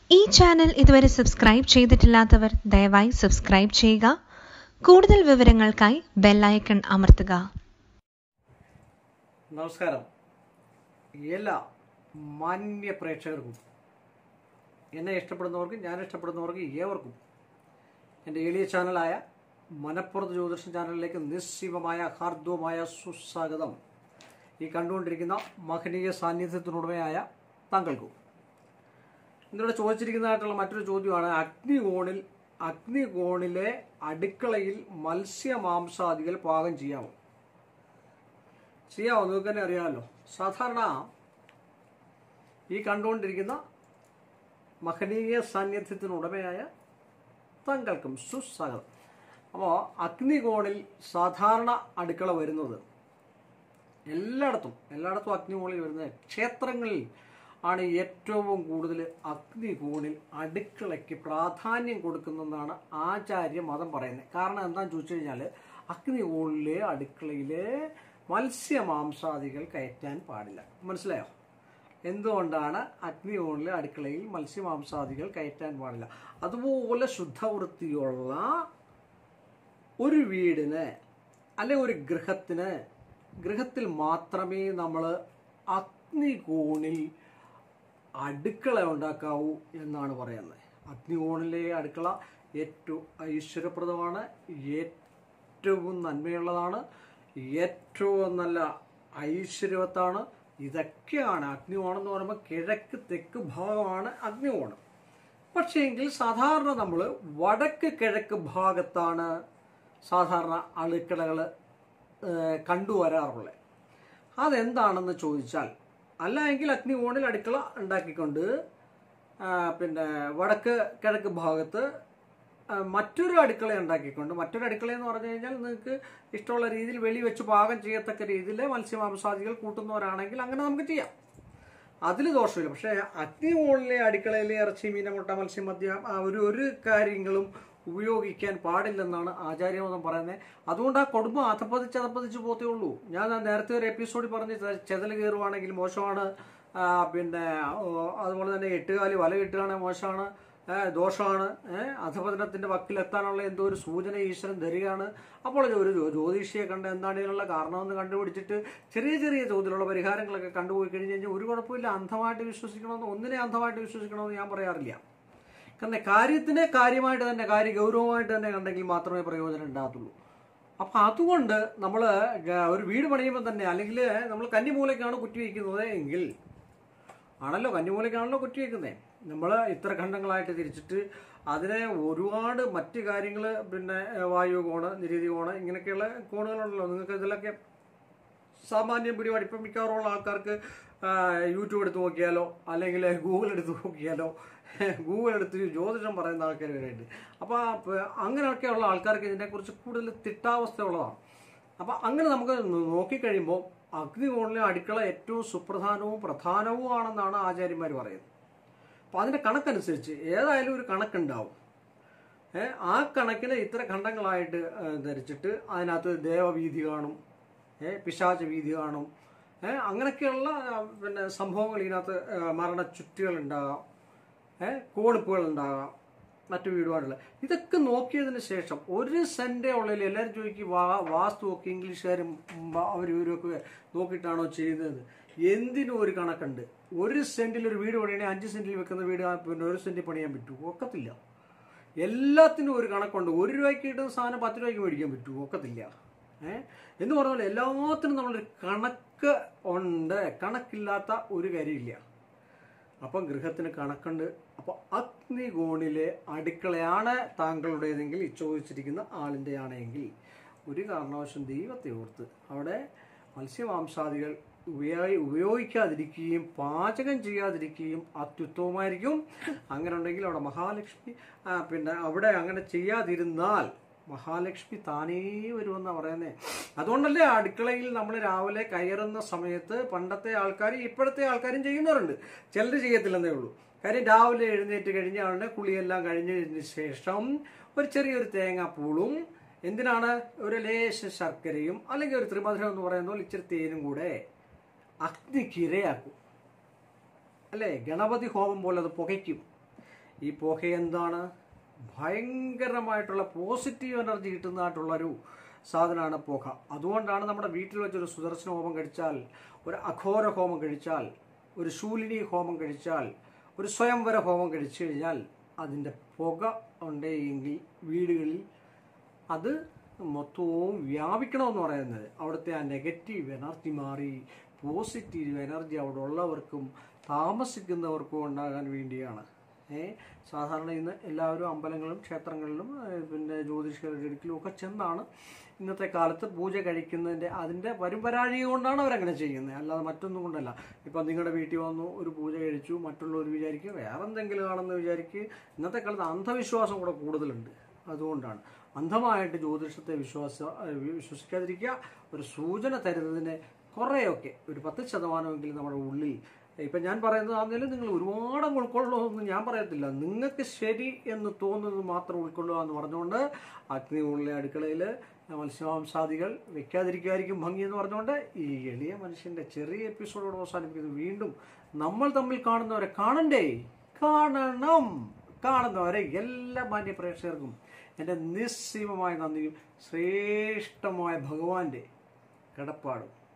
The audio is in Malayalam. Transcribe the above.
ഈ ചാനൽ ഇതുവരെ സബ്സ്ക്രൈബ് ചെയ്തിട്ടില്ലാത്തവർ ദയവായി സബ്സ്ക്രൈബ് ചെയ്യുക കൂടുതൽ വിവരങ്ങൾക്കായി ബെല്ലൈക്കൺ അമർത്തുക നമസ്കാരം എല്ലാ മാന്യ പ്രേക്ഷകർക്കും എന്നെ ഇഷ്ടപ്പെടുന്നവർക്കും ഞാൻ ഇഷ്ടപ്പെടുന്നവർക്കും ഏവർക്കും എൻ്റെ എളിയ ചാനലായ മനപ്പുറത്ത് ജ്യോതിഷം ചാനലിലേക്ക് നിസ്സീമമായ ഹാർദവമായ സുസ്വാഗതം ഈ കണ്ടുകൊണ്ടിരിക്കുന്ന മഹനീയ സാന്നിധ്യത്തിനുടമയായ താങ്കൾക്കും ഇന്നിവിടെ ചോദിച്ചിരിക്കുന്നതായിട്ടുള്ള മറ്റൊരു ചോദ്യമാണ് അഗ്നികോണിൽ അഗ്നികോണിലെ അടുക്കളയിൽ മത്സ്യമാംസാദികൾ പാകം ചെയ്യാമോ ചെയ്യാമോ നിങ്ങൾക്ക് തന്നെ അറിയാമല്ലോ സാധാരണ ഈ കണ്ടുകൊണ്ടിരിക്കുന്ന മഹനീയ സാന്നിധ്യത്തിനുടമയായ താങ്കൾക്കും സുസ്വാഗതം അപ്പോൾ അഗ്നികോണിൽ സാധാരണ അടുക്കള വരുന്നത് എല്ലായിടത്തും എല്ലായിടത്തും അഗ്നികോണിൽ വരുന്നത് ക്ഷേത്രങ്ങളിൽ ആണ് ഏറ്റവും കൂടുതൽ അഗ്നികോണിൽ അടുക്കളയ്ക്ക് പ്രാധാന്യം കൊടുക്കുന്നതെന്നാണ് ആചാര്യ മതം പറയുന്നത് കാരണം എന്താണെന്ന് ചോദിച്ചു കഴിഞ്ഞാൽ അഗ്നികോണിലെ അടുക്കളയിലെ മത്സ്യമാംസാദികൾ കയറ്റാൻ പാടില്ല മനസ്സിലായോ എന്തുകൊണ്ടാണ് അഗ്നികോണിലെ അടുക്കളയിൽ മത്സ്യമാംസാദികൾ കയറ്റാൻ പാടില്ല അതുപോലെ ശുദ്ധവൃത്തിയുള്ള ഒരു വീടിന് അല്ലെ ഒരു ഗൃഹത്തിന് ഗൃഹത്തിൽ മാത്രമേ നമ്മൾ അഗ്നികോണിൽ അടുക്കള ഉണ്ടാക്കാവൂ എന്നാണ് പറയുന്നത് അഗ്നികോണിലെ അടുക്കള ഏറ്റവും ഐശ്വര്യപ്രദമാണ് ഏറ്റവും നന്മയുള്ളതാണ് ഏറ്റവും നല്ല ഐശ്വര്യവത്താണ് ഇതൊക്കെയാണ് അഗ്നികോണം എന്ന് പറയുമ്പോൾ കിഴക്ക് തെക്ക് ഭാഗമാണ് അഗ്നികോണം പക്ഷേ എങ്കിൽ സാധാരണ നമ്മൾ വടക്ക് കിഴക്ക് ഭാഗത്താണ് സാധാരണ അടുക്കളകൾ കണ്ടുവരാറുള്ളത് അതെന്താണെന്ന് ചോദിച്ചാൽ അല്ല എങ്കിൽ അഗ്നികോണിൽ അടുക്കള ഉണ്ടാക്കിക്കൊണ്ട് ആ, പിന്നെ വടക്ക് കിഴക്ക് ഭാഗത്ത് ആ, മറ്റൊരു അടുക്കള ഉണ്ടാക്കിക്കൊണ്ട് മറ്റൊരു അടുക്കള എന്ന് പറഞ്ഞു കഴിഞ്ഞാൽ നിങ്ങൾക്ക് ഇഷ്ടമുള്ള രീതിയിൽ വെളി വെച്ച് പാകം ചെയ്യത്തക്ക രീതിയിൽ മത്സ്യമാംസാദികൾ കൂട്ടുന്നവരാണെങ്കിൽ അങ്ങനെ നമുക്ക് ചെയ്യാം അതിൽ ദോഷമില്ല പക്ഷേ അഗ്നികോണിലെ അടുക്കളയിലെ ഇറച്ചി മീന മുട്ട മത്സ്യം മദ്യം ആ ഒരു ഒരു കാര്യങ്ങളും ഉപയോഗിക്കാൻ പാടില്ലെന്നാണ് ആചാര്യമതം പറയുന്നത് അതുകൊണ്ട് ആ കുടുംബം അധപ്പതിച്ച് അധപ്പതിച്ച് പോത്തേ ഉള്ളൂ ഞാൻ ആ നേരത്തെ ഒരു എപ്പിസോഡിൽ പറഞ്ഞ് ചെ- ചെതൽ കയറുവാണെങ്കിൽ മോശമാണ് ആ, പിന്നെ ഓ, അതുപോലെ തന്നെ എട്ടുകാലി വല കിട്ടുകയാണെങ്കിൽ മോശമാണ് ഏ, ദോഷമാണ് ഏഹ് അധപതനത്തിന്റെ വക്കിലെത്താനുള്ള എന്തോ ഒരു സൂചന ഈശ്വരൻ തരികയാണ് അപ്പോൾ ഒരു ജ്യോ- ജ്യോതിഷിയെ കണ്ട് എന്താണ് ഇതിനുള്ള കാരണമെന്ന് കണ്ടുപിടിച്ചിട്ട് ചെറിയ ചെറിയ തോതിലുള്ള പരിഹാരങ്ങളൊക്കെ കണ്ടുപോയി കഴിഞ്ഞ് കഴിഞ്ഞാൽ ഒരു കുഴപ്പമില്ല അന്ധമായിട്ട് വിശ്വസിക്കണമെന്ന് ഒന്നിനെ അന്ധമായിട്ട് വിശ്വസിക്കണമെന്ന് ഞാൻ പറയാറില്ല കാരണം കാര്യത്തിനെ കാര്യമായിട്ട് തന്നെ കാര്യ ഗൗരവമായിട്ട് തന്നെ കണ്ടെങ്കിൽ മാത്രമേ പ്രയോജനം ഉണ്ടാകത്തുള്ളൂ അപ്പം അതുകൊണ്ട് നമ്മൾ ഒരു വീട് പണിയുമ്പോൾ തന്നെ അല്ലെങ്കിൽ നമ്മൾ കന്നിമൂലയ്ക്കാണ് കുറ്റി വയ്ക്കുന്നത് എങ്കിൽ ആണല്ലോ കന്നിമൂലയ്ക്കാണല്ലോ കുറ്റി വയ്ക്കുന്നത് നമ്മൾ ഇത്ര ഖണ്ഡങ്ങളായിട്ട് തിരിച്ചിട്ട് അതിനെ ഒരുപാട് മറ്റ് കാര്യങ്ങൾ പിന്നെ ഏഹ്, വായു കോണ് നിരീതി കോണ് ഇങ്ങനെയൊക്കെയുള്ള കോണുകളുണ്ടല്ലോ നിങ്ങൾക്ക് ഇതിലൊക്കെ സാമാന്യം പിടിപാട് ഇപ്പം മിക്കവാറുള്ള ആൾക്കാർക്ക് ആ, യൂട്യൂബ് എടുത്ത് നോക്കിയാലോ അല്ലെങ്കിൽ ഗൂഗിൾ എടുത്ത് നോക്കിയാലോ ഗൂഗിൾ എടുത്ത് ജ്യോതിഷം പറയുന്ന ആൾക്കാർ വരെയുണ്ട് അപ്പോൾ അങ്ങനെയൊക്കെയുള്ള ആൾക്കാർക്ക് ഇതിനെക്കുറിച്ച് കൂടുതൽ തിട്ടാവസ്ഥ ഉള്ളതാണ് അപ്പോൾ അങ്ങനെ നമുക്ക് നോക്കിക്കഴിയുമ്പോൾ അഗ്നികോണിലെ അടുക്കള ഏറ്റവും സുപ്രധാനവും പ്രധാനവുമാണെന്നാണ് ആചാര്യന്മാർ പറയുന്നത് അപ്പോൾ അതിൻ്റെ കണക്കനുസരിച്ച് ഏതായാലും ഒരു കണക്കുണ്ടാവും ഏ, ആ കണക്കിന് ഇത്ര ഖണ്ഡങ്ങളായിട്ട് ഏ, ധരിച്ചിട്ട് അതിനകത്ത് ദേവവീതി കാണും ഏ, പിശാച വീതി കാണും ഏ, അങ്ങനെയൊക്കെയുള്ള ആ, പിന്നെ സംഭവങ്ങൾ ഇതിനകത്ത് ഏ, മരണച്ചുറ്റുകൾ ഉണ്ടാകാം ഏ, കോണിപ്പുകൾ ഉണ്ടാകാം മറ്റു വീടുപാടുകൾ ഇതൊക്കെ നോക്കിയതിന് ശേഷം ഒരു സെൻറ്റേ ഉള്ളിൽ എല്ലാവരും ചോദിക്കും വാ വാസ്തു ഒക്കെ ഇംഗ്ലീഷുകാരും അവർ ഇവരൊക്കെ നോക്കിയിട്ടാണോ ചെയ്യുന്നത് എന്തിനും ഒരു കണക്കുണ്ട് ഒരു സെൻറ്റിൽ ഒരു വീട് പണിയണമെങ്കിൽ അഞ്ച് സെൻറ്റിൽ വെക്കുന്ന വീട് ആ പിന്നെ ഒരു സെൻറ്റിൽ പണിയാൻ പറ്റുമോ ഒക്കത്തില്ല എല്ലാത്തിനും ഒരു കണക്കുണ്ട് ഒരു രൂപയ്ക്ക് കിട്ടുന്ന സാധനം പത്ത് രൂപയ്ക്ക് മേടിക്കാൻ പറ്റുമോ ഒക്കത്തില്ല ഏ എന്ന് പറഞ്ഞ പോലെ എല്ലാത്തിനും നമ്മളൊരു കണക്ക് ഉണ്ട് കണക്കില്ലാത്ത ഒരു കാര്യമില്ല അപ്പം ഗൃഹത്തിന് കണക്കുണ്ട് അപ്പോൾ അഗ്നികോണിലെ അടുക്കളയാണ് താങ്കളുടേതെങ്കിൽ ഈ ചോദിച്ചിരിക്കുന്ന ആളിൻ്റെ ആണെങ്കിൽ ഒരു കാരണവശം ദൈവത്തെ ഓർത്ത് അവിടെ മത്സ്യമാംസാദികൾ ഉപയോഗി ഉപയോഗിക്കാതിരിക്കുകയും പാചകം ചെയ്യാതിരിക്കുകയും അത്യുത്തമമായിരിക്കും അങ്ങനെ ഉണ്ടെങ്കിൽ അവിടെ മഹാലക്ഷ്മി ആ, പിന്നെ അവിടെ അങ്ങനെ ചെയ്യാതിരുന്നാൽ മഹാലക്ഷ്മി താനേ വരുമെന്നാണ് പറയുന്നത് അതുകൊണ്ടല്ലേ അടുക്കളയിൽ നമ്മൾ രാവിലെ കയറുന്ന സമയത്ത് പണ്ടത്തെ ആൾക്കാർ ഇപ്പോഴത്തെ ആൾക്കാരും ചെയ്യുന്നവരുണ്ട് ചിലർ ചെയ്യത്തില്ലെന്നേ ഉള്ളൂ കാര്യം രാവിലെ എഴുന്നേറ്റ് കഴിഞ്ഞ ഉടനെ കുളിയെല്ലാം കഴിഞ്ഞതിന് ശേഷം ഒരു ചെറിയൊരു തേങ്ങാപ്പൂളും എന്തിനാണ് ഒരു ലേശ ശർക്കരയും അല്ലെങ്കിൽ ഒരു ത്രിമധുരം എന്ന് പറയുന്ന പോലെ ഇച്ചിരി തേനും കൂടെ അഗ്നിക്ക് ഇരയാക്കും അല്ലേ ഗണപതി ഹോമം പോലെ അത് പുകയ്ക്കും ഈ പുക എന്താണ് ഭയങ്കരമായിട്ടുള്ള പോസിറ്റീവ് എനർജി കിട്ടുന്നതായിട്ടുള്ളൊരു സാധനമാണ് പുക അതുകൊണ്ടാണ് നമ്മുടെ വീട്ടിൽ വെച്ചൊരു സുദർശന ഹോമം കഴിച്ചാൽ ഒരു അഘോര ഹോമം കഴിച്ചാൽ ഒരു ശൂലിനി ഹോമം കഴിച്ചാൽ ഒരു സ്വയംവര ഹോമം കഴിച്ചു കഴിഞ്ഞാൽ അതിൻ്റെ പുക ഉണ്ടെങ്കിൽ വീടുകളിൽ അത് മൊത്തവും വ്യാപിക്കണമെന്ന് പറയുന്നത് അവിടുത്തെ ആ നെഗറ്റീവ് എനർജി മാറി പോസിറ്റീവ് എനർജി അവിടെ ഉള്ളവർക്കും താമസിക്കുന്നവർക്കും ഉണ്ടാകാൻ വേണ്ടിയാണ് ഏ സാധാരണ ഇന്ന് എല്ലാവരും അമ്പലങ്ങളും ക്ഷേത്രങ്ങളിലും ഏ, പിന്നെ ജ്യോതിഷരുടെ അടുക്കലും ഒക്കെ ചെന്നാണ് ഇന്നത്തെ കാലത്ത് പൂജ കഴിക്കുന്നതിൻ്റെ അതിൻ്റെ വരുംപരാഴിക കൊണ്ടാണ് അവരങ്ങനെ ചെയ്യുന്നത് അല്ലാതെ മറ്റൊന്നും കൊണ്ടല്ല ഇപ്പം നിങ്ങളുടെ വീട്ടിൽ വന്നു ഒരു പൂജ കഴിച്ചു മറ്റുള്ളവർ വിചാരിക്കുക വേറെ എന്തെങ്കിലും ആണെന്ന് വിചാരിക്കുക ഇന്നത്തെ കാലത്ത് അന്ധവിശ്വാസം കൂടെ കൂടുതലുണ്ട് അതുകൊണ്ടാണ് അന്ധമായിട്ട് ജ്യോതിഷത്തെ വിശ്വാസ ഏഹ് വിശ്വസിക്കാതിരിക്കുക ഒരു സൂചന തരുന്നതിന് കുറേയൊക്കെ ഒരു പത്ത് ശതമാനമെങ്കിലും നമ്മുടെ ഉള്ളിൽ ഇപ്പം ഞാൻ പറയുന്നത് ആണെങ്കിലും നിങ്ങൾ ഒരുപാട് അങ്ങ് ഉൾക്കൊള്ളുമെന്ന് ഞാൻ പറയത്തില്ല നിങ്ങൾക്ക് ശരി എന്ന് തോന്നുന്നത് മാത്രം ഉൾക്കൊള്ളുക എന്ന് പറഞ്ഞുകൊണ്ട് അഗ്നി ഉള്ളിലെ അടുക്കളയിൽ മത്സ്യമാംസാദികൾ വെക്കാതിരിക്കുമായിരിക്കും ഭംഗി എന്ന് പറഞ്ഞുകൊണ്ട് ഈ എളിയ മനുഷ്യൻ്റെ ചെറിയ എപ്പിസോഡോട് അവസാനിപ്പിക്കുന്നു വീണ്ടും നമ്മൾ തമ്മിൽ കാണുന്നവരെ കാണണ്ടേ കാണണം കാണുന്നവരെ എല്ലാ മാന്യ പ്രേക്ഷകർക്കും എൻ്റെ നിസ്സീമമായ നന്ദിയും ശ്രേഷ്ഠമായ ഭഗവാന്റെ കടപ്പാടും